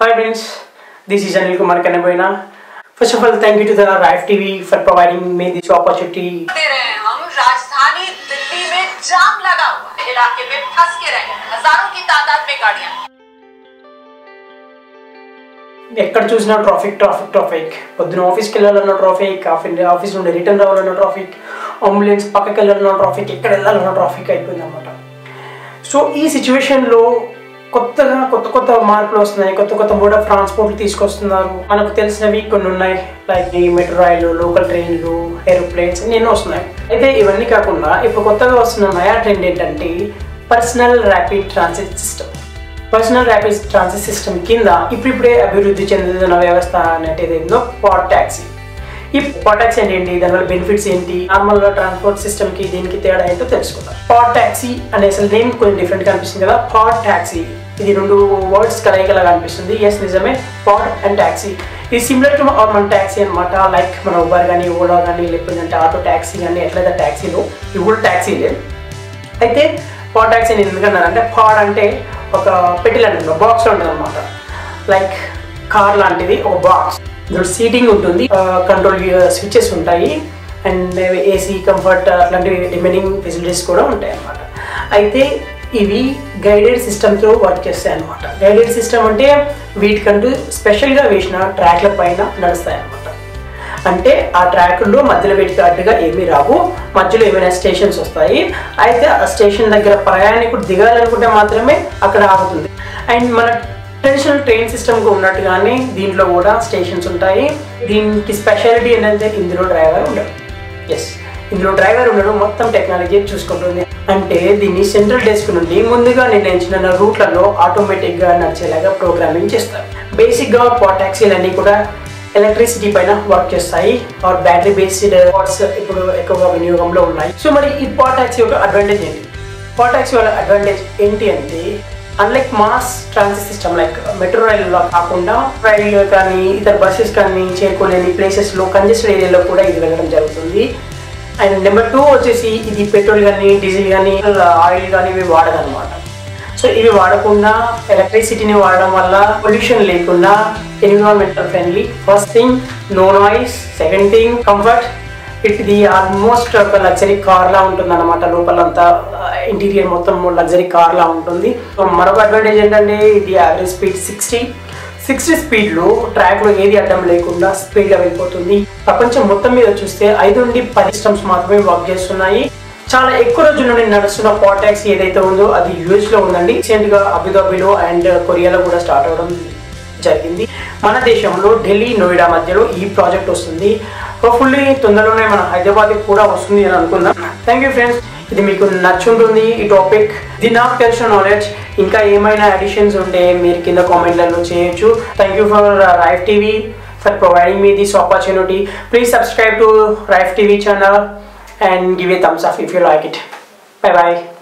Hi friends, this is Anil Kumar Kanaboina. First of all, thank you to the RIFE TV for providing me this opportunity. दे रहे हैं हम राजधानी दिल्ली में जाम लगा हुआ है। इलाके में फंस के रह गए हजारों की तादाद में गाड़ियां ఎక్కడ చూసినా ట్రాఫిక్ ట్రాఫిక్ ట్రాఫిక్ పొద్దున ఆఫీస్కి వెళ్ళాలన్న ట్రాఫిక్ ఆఫీస్ నుండి రిటర్న్ రావాలన్న ట్రాఫిక్ అంబులెన్స్ పక్కకి వెళ్ళాలన్న ట్రాఫిక్ ఎక్కడ వెళ్ళాలన్న ట్రాఫిక్ అయిపోయింది అనమాట సో ఈ సిచ్యువేషన్లో కొత్తగా కొత్త కొత్త మార్పులు వస్తున్నాయి కొత్త కొత్త మోడ్ ఆఫ్ ట్రాన్స్పోర్ట్లు తీసుకొస్తున్నారు మనకు తెలిసినవి కొన్ని ఉన్నాయి లైక్ ఈ మెట్రో రైలు లోకల్ ట్రైన్లు ఏరోప్లేన్స్ ఎన్నో వస్తున్నాయి అయితే ఇవన్నీ కాకుండా ఇప్పుడు కొత్తగా వస్తున్న నయా ట్రెండ్ ఏంటంటే personal rapid transit system personal rapid transit system కింద ఇప్పుడిప్పుడే అభివృద్ధి చెందుతున్న వ్యవస్థ అనేది ఏందో పాడ్ ట్యాక్సీ ఈ పాడ్ ట్యాక్సీ అంటే ఏంటి దానివల్ల బెనిఫిట్స్ ఏంటి నార్మల్ ట్రాన్స్పోర్ట్ సిస్టమ్ కి దీనికి తేడా ఏంటో తెలుసుకుందాం పాడ్ ట్యాక్సీ అనే అసలు నేమ్ కొంచెం డిఫరెంట్ గా అనిపిస్తుంది కదా పాడ్ ట్యాక్సీ ఇది రెండు వర్డ్స్ కలయికలాగా అనిపిస్తుంది ఎస్ నిజమే పాడ్ అండ్ ట్యాక్సీ ఇది సిమిలర్ టు మన ట్యాక్సీ అనమాట లైక్ మన ఉబర్ కానీ ఓలా కానీ లేకపోతే ఆటో ట్యాక్సీ కానీ ఎట్లయితే ట్యాక్సీలు ఇవి కూడా ట్యాక్సీలే అయితే పాడ్ ట్యాక్సీ నేను ఎందుకన్నాను అంటే పాడ్ అంటే ఒక పెట్టి లాంటిది బాక్స్ ఉంటుంది అనమాట లైక్ కార్ లాంటిది ఒక బాక్స్ ఇందులో సీటింగ్ ఉంటుంది కంట్రోల్ స్విచెస్ ఉంటాయి అండ్ ఏసీ కంఫర్ట్ అట్లాంటివి రిమైనింగ్ ఫెసిలిటీస్ కూడా ఉంటాయి అన్నమాట అయితే ఇవి గైడెడ్ సిస్టమ్తో వర్క్ చేస్తాయి అనమాట గైడెడ్ సిస్టమ్ అంటే వీటికంటూ స్పెషల్గా వేసిన ట్రాక్ల పైన నడుస్తాయి అనమాట అంటే ఆ ట్రాకుల్లో మధ్యలో వీటికి అడ్డుగా ఏమీ రావు మధ్యలో ఏమైనా స్టేషన్స్ వస్తాయి అయితే ఆ స్టేషన్ దగ్గర ప్రయాణికుడు దిగాలనుకుంటే మాత్రమే అక్కడ ఆగుతుంది అండ్ మన ట్రెడిషనల్ ట్రైన్ సిస్టమ్కి ఉన్నట్టుగానే దీంట్లో కూడా స్టేషన్స్ ఉంటాయి దీనికి స్పెషాలిటీ ఏంటంటే ఇందులో డ్రైవర్ ఉండడు ఎస్ ఇందులో డ్రైవర్ ఉండడం మొత్తం టెక్నాలజీ చూసుకుంటుంది అంటే దీన్ని సెంట్రల్ డెస్క్ నుండి ముందుగా నిర్ణయించిన రూట్లలో ఆటోమేటిక్గా నడిచేలాగా ప్రోగ్రామింగ్ చేస్తారు బేసిక్గా పాట్ ట్యాక్సీలు అన్నీ కూడా ఎలక్ట్రిసిటీ పైన వర్క్ చేస్తాయి ఆర్ బ్యాటరీ బేస్డ్ పాట్స్ ఇప్పుడు ఎక్కువగా వినియోగంలో ఉన్నాయి సో మరి ఈ పాట్ ట్యాక్సీ యొక్క అడ్వాంటేజ్ ఏంటి పాట్ ట్యాక్సీ వల్ల అడ్వాంటేజ్ ఏంటి అంటే unlike mass transit system like metro రైల్లో కాకుండా రైలు కానీ ఇతర బస్సెస్ కానీ చేరుకోలేని ప్లేసెస్లో కంజెస్టెడ్ ఏరియాలో కూడా ఇది వెళ్ళడం జరుగుతుంది అండ్ నెంబర్ టూ వచ్చేసి ఇది పెట్రోల్ కానీ డీజిల్ కానీ ఆయిల్ కానీ ఇవి వాడదన్నమాట సో ఇవి వాడకుండా ఎలక్ట్రిసిటీని వాడడం వల్ల పొల్యూషన్ లేకుండా environmental friendly first thing no noise second thing comfort ఇది ఆల్మోస్ట్ ఒక లగ్జరీ కార్ లా ఉంటుంది అనమాట లోపలంతా ఇంటీరియర్ మొత్తం లగ్జరీ కార్ లా ఉంటుంది సో మరొక అడ్వాంటేజ్ ఏంటంటే ఇది యావరేజ్ స్పీడ్ సిక్స్టీ సిక్స్టీ స్పీడ్లో ట్రాక్లో ఏది అడ్డం లేకుండా స్పీడ్గా వెళ్ళిపోతుంది ప్రపంచం మొత్తం మీద చూస్తే ఐదు నుండి పది సిస్టమ్స్ మాత్రమే వర్క్ చేస్తున్నాయి చాలా ఎక్కువ రోజుల నుండి నడుస్తున్న పాటాక్స్ ఏదైతే ఉందో అది యూఎస్ లో ఉందండి రీసెంట్ గా అబుదాబిలో అండ్ కొరియాలో కూడా స్టార్ట్ అవడం జరిగింది మన దేశంలో ఢిల్లీ నోయిడా మధ్యలో ఈ ప్రాజెక్ట్ వస్తుంది హోప్ఫుల్లీ తొందరలోనే మన హైదరాబాద్ కూడా వస్తుంది అని అనుకుందాం థ్యాంక్ యూ ఫ్రెండ్స్ ఇది మీకు నచ్చుంటుంది ఈ టాపిక్ ఇది నాకు తెలిసిన నాలెడ్జ్ ఇంకా ఏమైనా అడిషన్స్ ఉంటే మీరు కింద కామెంట్లలో చేయొచ్చు thank you for Raif TV for providing me this opportunity please subscribe to Raif TV channel and give a thumbs up if you like it. Bye bye.